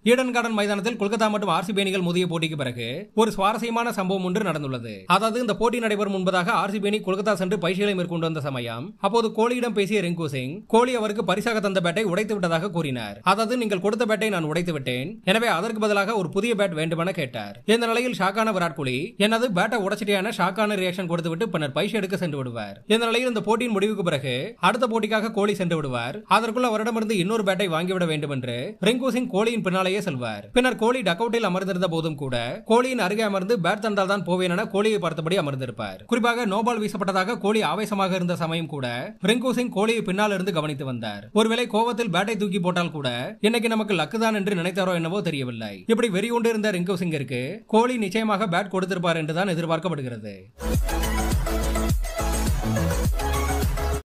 Eden garden மைதானத்தில் கொல்கத்தா மற்றும் RCB அணிகள் மோதிய போட்டிக்கு பிறகு ஒரு சுவாரஸ்யமான சம்பவம் ஒன்று நடந்துள்ளது அதாவது இந்த போட்டி நடைபெறும் முன்பதாக ஆர்சிபி அணி கொல்கத்தா சென்று பயிற்சிகளை மேற்கொண்டு வந்த சமயம் அப்போது கோலியிடம் பேசிய ரிங்கு சிங் கோலி அவருக்கு பரிசாக தந்த பேட்டை உடைத்து விட்டதாக கூறினார் அதாவது நீங்கள் கொடுத்த பேட்டை நான் உடைத்து விட்டேன் எனவே அதற்கு பதிலாக ஒரு புதிய பேட் வேண்டுமென கேட்டார் இந்த நிலையில் ஷாக்கான விராட் கோலி எனது பேட்டை உடைச்சிட்டேன ஷாக்கான ரியாக்ஷன் கொடுத்துவிட்டு பின்னர் பயிற்சி எடுக்க சென்று விடுவார் இந்த நிலையில் இந்த போட்டியின் முடிவுக்கு பிறகு அடுத்த போட்டிக்காக கோலி சென்று விடுவார் அதற்குள் அவரிடமிருந்து இன்னொரு பேட்டை வாங்கிவிட வேண்டும் என்று ரிங்கு சிங் கோலியின் பின்னாலேயே செல்வார் பின்னர் கோலி டக்அவுட்டில் அமர்ந்திருந்த போதும் கூட கோலியின் அருகே அமர்ந்து பேட் தந்தால் தான் போவேன் என கோலியை பார்த்தபடி அமர்ந்திருப்பார் குறிப்பாக நோபால் வீசப்பட்டதாக கோலி ஆவேசமாக இருந்த சமயம் கூட ரிங்கு சிங் கோலியை பின்னால் இருந்து கவனித்து வந்தார் ஒருவேளை கோவத்தில் பேட்டை தூக்கி போட்டால் கூட இன்னைக்கு நமக்கு லக்கு தான் என்று நினைத்தாரோ என்னவோ தெரியவில்லை இப்படி வெறி கொண்டு இருந்த ரிங்கு சிங்கிற்கு கோலி நிச்சயமாக பேட் கொடுத்திருப்பார் என்றுதான் எதிர்பார்க்கப்படுகிறது